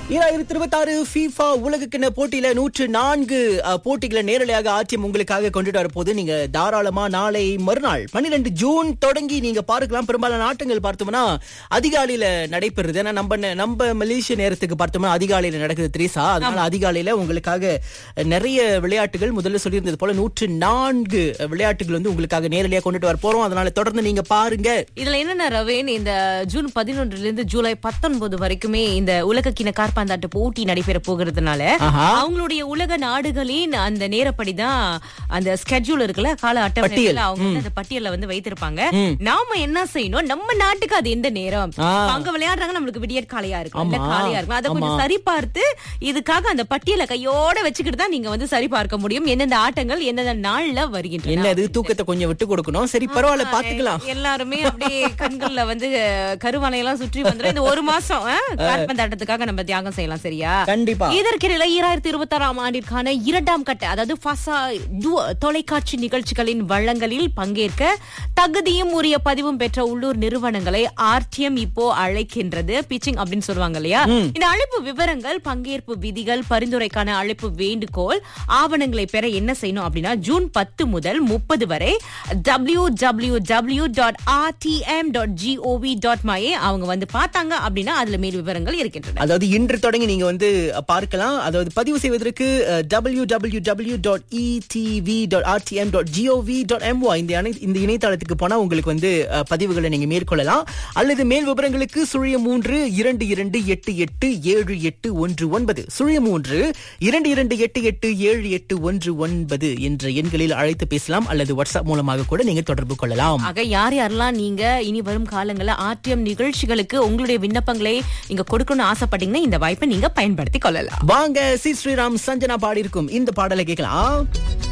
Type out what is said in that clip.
ஈராயிரத்தி இருபத்தி ஆறு ஃபீஃபா உலகக்கிண போட்டியில நூற்று நான்கு அஹ், போட்டிகளை நேரலையாக ஆட்சியம் உங்களுக்காக கொண்டுட்டு வரப்போது நீங்க தாராளமா நாளை மறுநாள் பன்னிரெண்டு ஜூன் தொடங்கி நீங்க பார்க்கலாம் பெரும்பாலான ஆட்டங்கள் பார்த்தோம்னா அதிகாலையில நடைபெறுது ஏன்னா நம்ம ந- நம்ம மலேசிய நேரத்துக்கு பார்த்தோம்னா அதிகாலையில நடக்குது த்ரீசா அதனால அதிகாலையில உங்களுக்காக நிறைய விளையாட்டுகள் முதல்ல சொல்லியிருந்தது போல நூற்று நான்கு விளையாட்டுகள் வந்து உங்களுக்காக நேரலையாக கொண்டுட்டு வர போறோம் அதனால தொடர்ந்து நீங்க பாருங்க இதுல என்னன்னா ரவேன் இந்த ஜூன் பதினொன்றுல இருந்து ஜூலை பத்தொன்பது வரைக்குமே இந்த உலக கிண கார்பந்தாட்ட போட்டி நடைபெற போகிறதுனால ஆஹா. அவங்களுடைய உலக நாடுகளின் அந்த நேரப்படிதான் அந்த ஸ்கெட்யூல் இருக்குல்ல கால அட்டவணை பட்டியல். இருக்குல்ல, அவங்க வந்து அந்த பட்டியல வந்து வைத்திருப்பாங்க நாம என்ன செய்யணும் நம்ம நாட்டுக்கு அது எந்த நேரம் ஆ. அங்க விளையாடுறாங்க நம்மளுக்கு விடியற் காலையா இருக்கும் இல்ல ஆமா. காலையா இருக்கும் அதை கொஞ்சம் ஆமா. சரி பார்த்து இதுக்காக அந்த பட்டியலை கையோட வச்சுக்கிட்டு தான் நீங்க வந்து சரி பார்க்க முடியும் எந்தெந்த ஆட்டங்கள் எந்தெந்த நாள்ல வருகின்றன என்னது தூக்கத்தை கொஞ்சம் விட்டு கொடுக்கணும் சரி பரவாயில்ல பாத்துக்கலாம் எல்லாருமே அப்படியே கண்கள்ல வந்து கருவலையெல்லாம் சுற்றி வந்துடும் இந்த ஒரு மாசம் அஹ், காற்பந்தாட்டத்துக்காக நம்ம தியாகம் செய்யலாம் சரியா கண்டிப்பா இதற்கிடையில ஈராயிரத்தி இருபத்தி ஆறாம் ஆண்டிற்கான இரண்டாம் கட்ட அதாவது ஃபசா டு- தொலைக்காட்சி நிகழ்ச்சிகளின் வழங்கலில் பங்கேற்க தகுதியும் உரிய பதிவும் பெற்ற உள்ளூர் நிறுவனங்களை ஆர்டிஎம் இப்போ அழைக்கின்றது பிச்சிங் அப்படின்னு சொல்லுவாங்க இல்லையா இந்த அழைப்பு விவரங்கள் பங்கேற்பு விதிகள் பரிந்துரைக்கான அழைப்பு வேண்டுகோள் ஆவணங்களை பெற என்ன செய்யணும் அப்படின்னா ஜூன் பத்து முதல் முப்பது வரை W W W dot RTM dot GOV dot மையே அவங்க வந்து பார்த்தாங்க அப்படின்னா அதுல மேல் விவரங்கள் இருக்கின்றன அதாவது இன்று தொடங்கி நீங்க வந்து அஹ், பார்க்கலாம் அதாவது பதிவு செய்வதற்கு W W W dot ETV dot RTM dot GOV dot MO இந்த அனை- இந்த இணையதளத்துக்கு போனா உங்களுக்கு வந்து அஹ், பதிவுகளை நீங்க மேற்கொள்ளலாம் அல்லது மேல் விவரங்களுக்கு சுழிய மூன்று இரண்டு இரண்டு எட்டு எட்டு ஏழு எட்டு ஒன்று ஒன்பது சுழிய மூன்று இரண்டு இரண்டு எட்டு எட்டு ஏழு எட்டு ஒன்று ஒன்பது என்ற எண்களில் அழைத்து பேசலாம் அல்லது வாட்ஸ்அப் மூலமாக கூட நீங்க தொடர்பு கொள்ளலாம் ஆக யார் யாரெல்லாம் நீங்க இனி வரும் காலங்கள்ல ஆர்டிஎம் நிகழ்ச்சிகளுக்கு உங்களுடைய விண்ணப்பங்களை நீங்க கொடுக்கணும்னு ஆசைப்பட்டீங்கன்னா இந்த வாய்ப்பை நீங்க பயன்படுத்திக் கொள்ளலாம் வாங்க சி ஸ்ரீராம் சஞ்சனா பாடி இருக்கும் இந்த பாடலை கேட்கலாம்